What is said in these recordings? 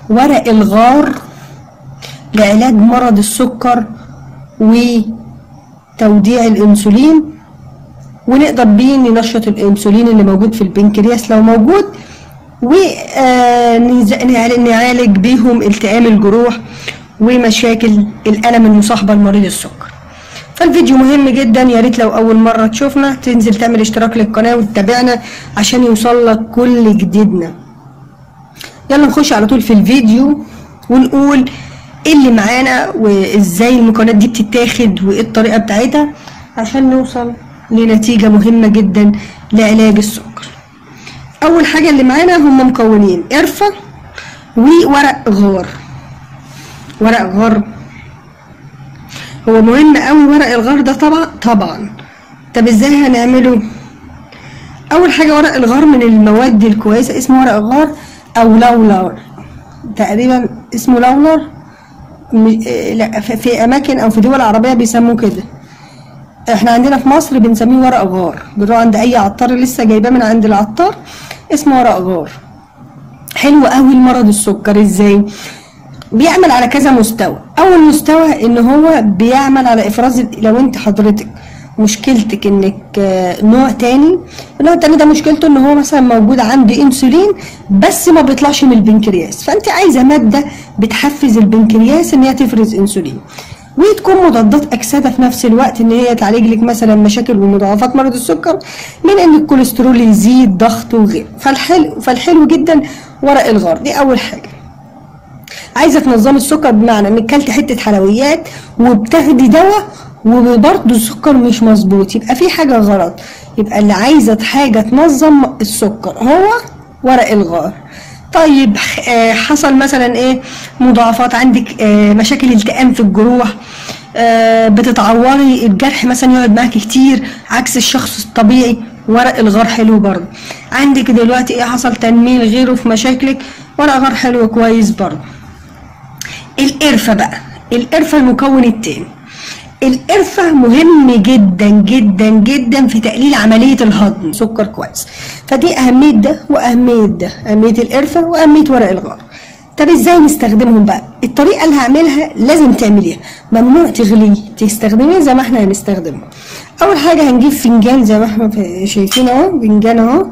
ورق الغار لعلاج مرض السكر وتوديع الانسولين ونقدر بيه ننشط الانسولين اللي موجود في البنكرياس لو موجود ونعالج بيهم التئام الجروح ومشاكل الالم المصاحبه لمريض السكر فالفيديو مهم جدا يا ريت لو اول مره تشوفنا تنزل تعمل اشتراك للقناه وتتابعنا عشان يوصل لك كل جديدنا يلا نخش على طول في الفيديو ونقول ايه اللي معانا وازاي المكونات دي بتتاخد وايه الطريقه بتاعتها عشان نوصل لنتيجه مهمه جدا لعلاج السكر اول حاجه اللي معانا هم مكونين قرفه وورق غار ورق غار هو مهم قوي ورق الغار ده طبعا طبعا طب ازاي هنعمله اول حاجه ورق الغار من المواد الكويسه اسمه ورق غار او لولر تقريبا اسمه لولر لا في اماكن او في دول عربيه بيسموه كده احنا عندنا في مصر بنسميه ورق غار بنروح عند اي عطار لسه جايباه من عند العطار اسمه ورق غار حلو قوي لمرض السكر ازاي بيعمل على كذا مستوى اول مستوى ان هو بيعمل على افراز لو انت حضرتك مشكلتك انك نوع تاني النوع التاني ده مشكلته ان هو مثلا موجود عندي انسولين بس ما بيطلعش من البنكرياس فانت عايزه ماده بتحفز البنكرياس ان هي تفرز انسولين وتكون مضادات اكسده في نفس الوقت ان هي تعالج لك مثلا مشاكل ومضاعفات مرض السكر من ان الكوليسترول يزيد ضغط وغيره فالحلو فالحلو جدا ورق الغار دي اول حاجه عايزه تنظمي السكر بمعنى انك كلت حته حلويات وبتاخدي دواء وبرضه السكر مش مظبوط يبقى في حاجه غلط يبقى اللي عايزه حاجه تنظم السكر هو ورق الغار طيب حصل مثلا ايه مضاعفات عندك مشاكل التئام في الجروح بتتعوري الجرح مثلا يقعد معاكي كتير عكس الشخص الطبيعي ورق الغار حلو برضه عندك دلوقتي ايه حصل تنميل غيره في مشاكلك ورق غار حلو كويس برضه القرفة بقى القرفة المكون التاني القرفة مهم جدا جدا جدا في تقليل عملية الهضم سكر كويس فدي أهمية ده وأهمية ده أهمية القرفة وأهمية ورق الغار طب ازاي نستخدمهم بقى الطريقة اللي هعملها لازم تعمليها ممنوع تغليه تستخدميه زي ما احنا هنستخدمه أول حاجة هنجيب فنجان زي ما احنا شايفين اهو فنجان اهو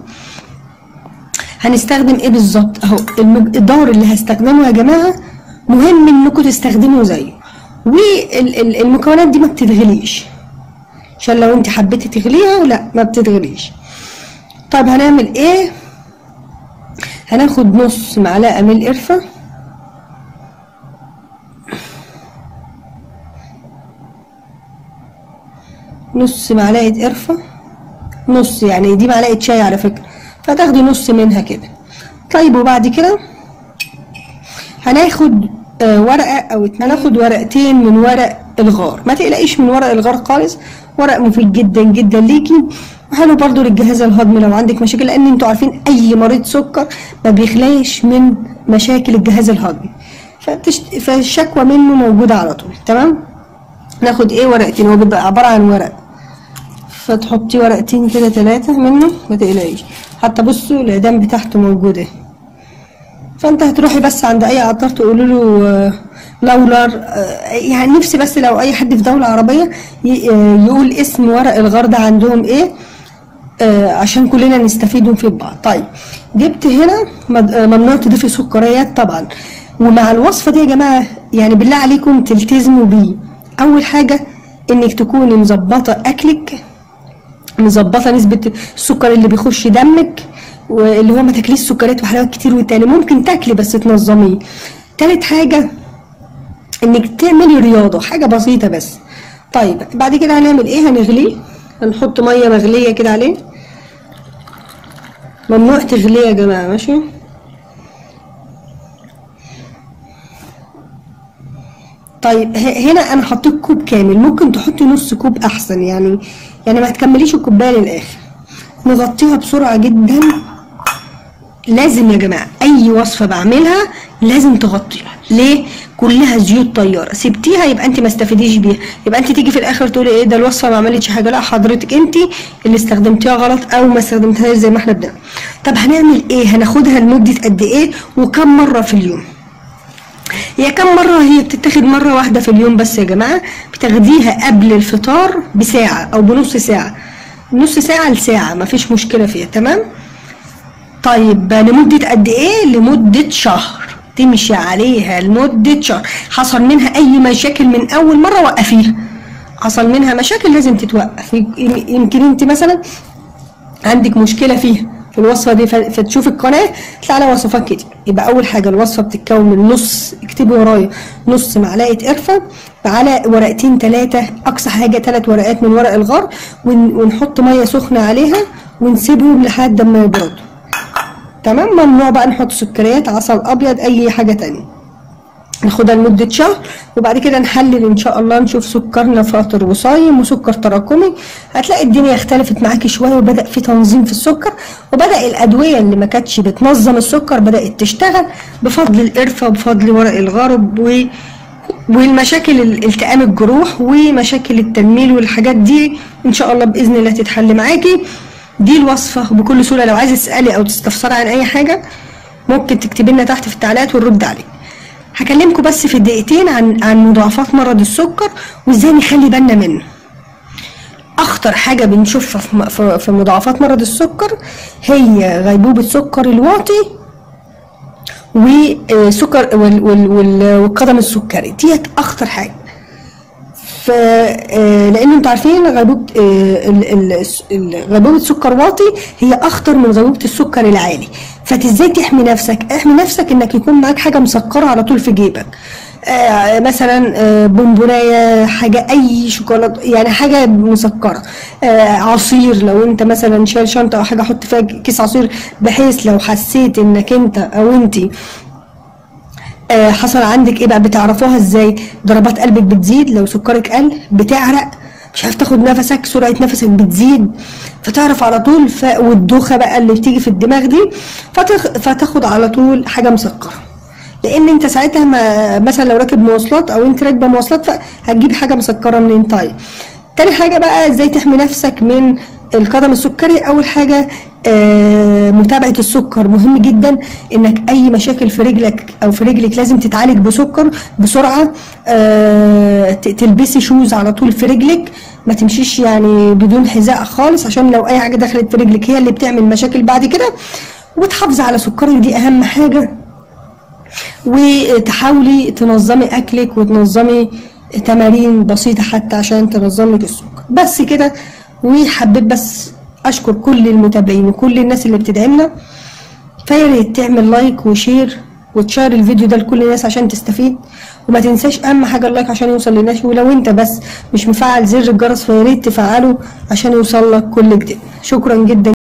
هنستخدم ايه بالظبط اهو المقدار اللي هستخدمه يا جماعة مهم انكم تستخدموا زيه والمكونات دي ما بتتغليش عشان لو انت حبيتي تغليها لا ما بتتغليش طيب هنعمل ايه هناخد نص معلقه من القرفه نص معلقه قرفه نص يعني دي معلقه شاي على فكره فتاخدي نص منها كده طيب وبعد كده هناخد آه ورقه او هناخد ورقتين من ورق الغار ما تقلقيش من ورق الغار خالص ورق مفيد جدا جدا ليكي وحلو برضو للجهاز الهضمي لو عندك مشاكل لان انتوا عارفين اي مريض سكر ما بيخلاش من مشاكل الجهاز الهضمي فتشت... فالشكوى منه موجوده على طول تمام ناخد ايه ورقتين هو بيبقى عباره عن ورق فتحطي ورقتين كده ثلاثه منه ما تقلقيش حتى بصوا الاعدام بتاعته موجوده فانت هتروحي بس عند اي عطار تقولي له لولر يعني نفسي بس لو اي حد في دوله عربيه يقول اسم ورق الغار ده عندهم ايه عشان كلنا نستفيد في بعض طيب جبت هنا ممنوع تضيفي سكريات طبعا ومع الوصفه دي يا جماعه يعني بالله عليكم تلتزموا بيه اول حاجه انك تكوني مظبطه اكلك مظبطه نسبه السكر اللي بيخش دمك واللي هو ما تاكليش سكريات وحلويات كتير والتاني ممكن تاكلي بس تنظميه تالت حاجة انك تعملي رياضة حاجة بسيطة بس طيب بعد كده هنعمل ايه هنغليه هنحط مية مغلية كده عليه ممنوع تغليه يا جماعة ماشي طيب هنا انا حطيت كوب كامل ممكن تحطي نص كوب احسن يعني يعني ما تكمليش الكوبايه للاخر نغطيها بسرعه جدا لازم يا جماعه اي وصفه بعملها لازم تغطيها ليه كلها زيوت طياره سبتيها يبقى انت ما استفديش بيها يبقى انت تيجي في الاخر تقولي ايه ده الوصفه ما عملتش حاجه لا حضرتك انت اللي استخدمتيها غلط او ما استخدمتهاش زي ما احنا بنعمل طب هنعمل ايه هناخدها لمده قد ايه وكم مره في اليوم هي كم مرة هي بتتاخد مرة واحدة في اليوم بس يا جماعة بتاخديها قبل الفطار بساعة أو بنص ساعة نص ساعة لساعة مفيش مشكلة فيها تمام طيب لمدة قد إيه؟ لمدة شهر تمشي عليها لمدة شهر حصل منها أي مشاكل من أول مرة وقفيها حصل منها مشاكل لازم تتوقف يم- يمكن أنت مثلا عندك مشكلة فيها في الوصفة دي ف- فتشوف القناة تطلع على وصفات كتير يبقى أول حاجة الوصفة بتتكون من نص اكتبي ورايا نص معلقة قرفة على ورقتين ثلاثة أقصى حاجة ثلاث ورقات من ورق الغار ون- ونحط مية سخنة عليها ونسيبهم لحد ما يبردوا تمام ممنوع بقى نحط سكريات عسل أبيض أي حاجة تانية ناخدها لمدة شهر وبعد كده نحلل ان شاء الله نشوف سكرنا فاطر وصايم وسكر تراكمي هتلاقي الدنيا اختلفت معاكي شوية وبدأ في تنظيم في السكر وبدأ الأدوية اللي ما كانتش بتنظم السكر بدأت تشتغل بفضل القرفة وبفضل ورق الغرب و والمشاكل ال- التئام الجروح ومشاكل التنميل والحاجات دي ان شاء الله باذن الله تتحل معاكي دي الوصفه بكل سهوله لو عايزه تسالي او تستفسري عن اي حاجه ممكن تكتبي لنا تحت في التعليقات ونرد عليك هكلمكم بس في دقيقتين عن عن مضاعفات مرض السكر وازاي نخلي بالنا منه اخطر حاجه بنشوفها في م- في- في مضاعفات مرض السكر هي غيبوبه سكر الواطي وسكر وال- وال- وال- والقدم السكري ديت اخطر حاجه ف آه، لان انتوا عارفين غيبوبه آه، ال- ال- ال- غيبوبه السكر واطي هي اخطر من غيبوبه السكر العالي فانت ازاي تحمي نفسك احمي نفسك انك يكون معاك حاجه مسكره على طول في جيبك آه مثلا آه بونبونايه حاجه اي شوكولاته يعني حاجه مسكره آه عصير لو انت مثلا شايل شنطه او حاجه حط فيها كيس عصير بحيث لو حسيت انك انت او انتي آه، حصل عندك ايه بقى بتعرفوها ازاي ضربات قلبك بتزيد لو سكرك قل بتعرق مش عارف تاخد نفسك سرعه نفسك بتزيد فتعرف على طول ف... والدوخه بقى اللي بتيجي في الدماغ دي فتخ... فتاخد على طول حاجه مسكره لان انت ساعتها ما مثلا لو راكب مواصلات او انت راكبه مواصلات فهتجيب حاجه مسكره منين طيب تاني حاجه بقى ازاي تحمي نفسك من القدم السكري اول حاجه آه متابعه السكر مهم جدا انك اي مشاكل في رجلك او في رجلك لازم تتعالج بسكر بسرعه آه ت- تلبسي شوز على طول في رجلك ما تمشيش يعني بدون حذاء خالص عشان لو اي حاجه دخلت في رجلك هي اللي بتعمل مشاكل بعد كده وتحافظي على سكرك دي اهم حاجه وتحاولي تنظمي اكلك وتنظمي تمارين بسيطه حتى عشان تنظم لك السكر بس كده وحبيت بس اشكر كل المتابعين وكل الناس اللي بتدعمنا فيا ريت تعمل لايك وشير وتشير الفيديو ده لكل الناس عشان تستفيد وما تنساش اهم حاجه اللايك عشان يوصل للناس ولو انت بس مش مفعل زر الجرس فيا ريت تفعله عشان يوصل لك كل جديد شكرا جدا